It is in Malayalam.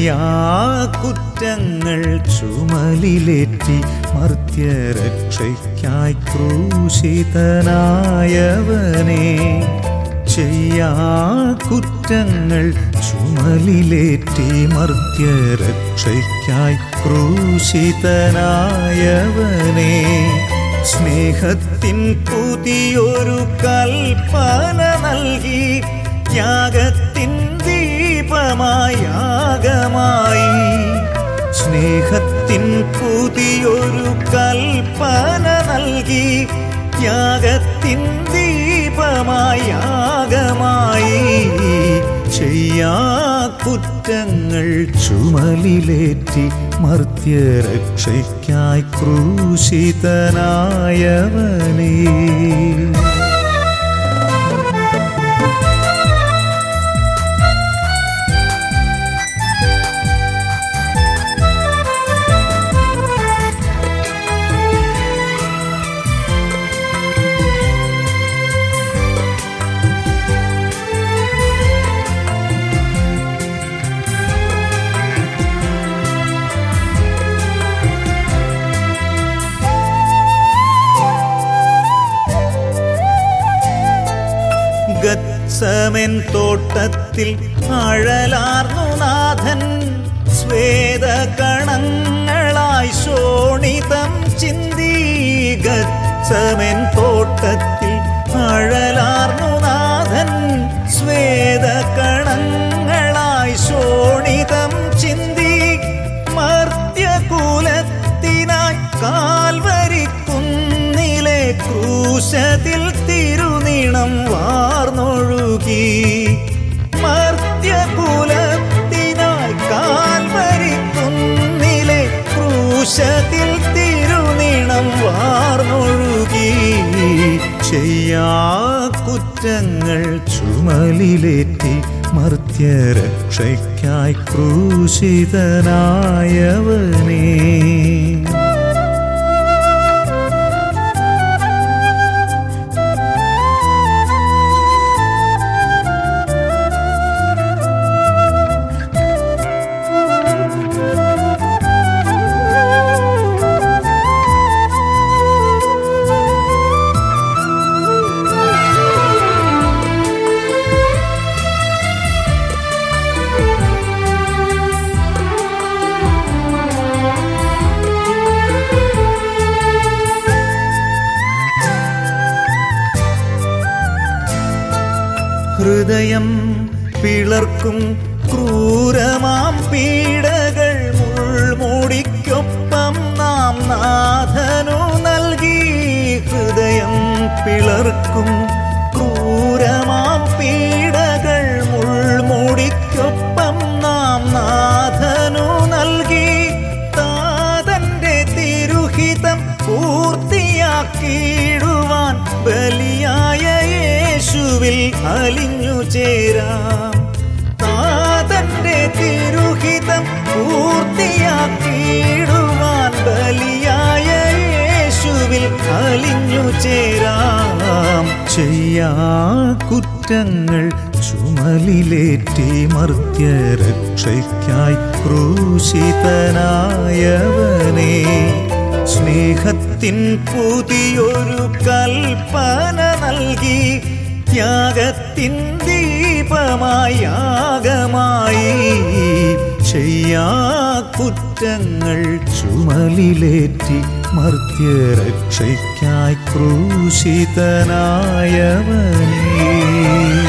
ചെയ്യാ കുറ്റങ്ങൾ ചുമലിലേറ്റി മർത്യരക്ഷയ്ക്കായി ക്രൂശിതനായവനെ ചെയ്യാ കുറ്റങ്ങൾ ചുമലിലേറ്റി മർത്യരക്ഷയ്ക്കായി ക്രൂശിതനായവനെ സ്നേഹത്തിൻ പുതിയൊരു കൽപ്പന നൽകി ത്യാഗത്തിൻ ദീപമായാകമായി സ്നേഹത്തിൻ പുതിയൊരു കൽപ്പന നൽകി ത്യാഗത്തിൻ ദീപമായാകമായി ചെയ്യാ കുറ്റങ്ങൾ ചുമലിലേറ്റി മർത്യരക്ഷയ്ക്കായി ക്രൂശിതനായവനേ ഗത്സമൻ തോട്ടത്തിൽ അഴലാർന്നു നാഥൻ സ്വേദകണങ്ങളായി ശോണിതം ചിന്തി ഗത്സമൻ തോട്ടത്തിൽ അഴലാർന്നു നാഥൻ സ്വേദകണങ്ങളായി ശോണിതം ചിന്തി മർത്യകുലത്തിനായി കാൽവരിക്കുന്നിലെ ക്രൂശത്തിൽ തിരുനീണം വാർന്നൊഴുകി മർത്യകുലത്തിനായി കാൽവരിക്കുന്നിലെ ക്രൂശത്തിൽ തിരുനീണം വാർന്നൊഴുകി ചെയ്യാ കുറ്റങ്ങൾ ചുമലിലേറ്റി മർത്യരക്ഷയ്ക്കായി ക്രൂശിതനായവനേ ഹൃദയം പിളർക്കും ക്രൂരമാം പീഡകൾ മുൾമുടിക്കൊപ്പം നാം നാഥനു നൽകി ഹൃദയം പിളർക്കും ക്രൂരമാം പീഡകൾ മുൾമുടിക്കൊപ്പം നാം നാഥനു നൽകി താതന്റെ തിരുഹിതം പൂർത്തിയാക്കിയിടുവാൻ ബലിയായ യേശുവിൽ അലിഞ്ഞു ചേരാം താതന്റെ തിരുഹിതം പൂർത്തിയാക്കിയിടുവാൻ ബലിയായ യേശുവിൽ അലിഞ്ഞു ചേരാം ചെയ്യാ കുറ്റങ്ങൾ ചുമലിലേറ്റി മർത്യരക്ഷയ്ക്കായി ക്രൂശിതനായവനേ സ്നേഹത്തിൻ പുതിയൊരു കൽപ്പന നൽകി ത്യാഗത്തിൻ ദീപമായാകമായി ചെയ്യാ കുറ്റങ്ങൾ ചുമലിലേറ്റി മർത്യരക്ഷയ്ക്കായി ക്രൂശിതനായവനേ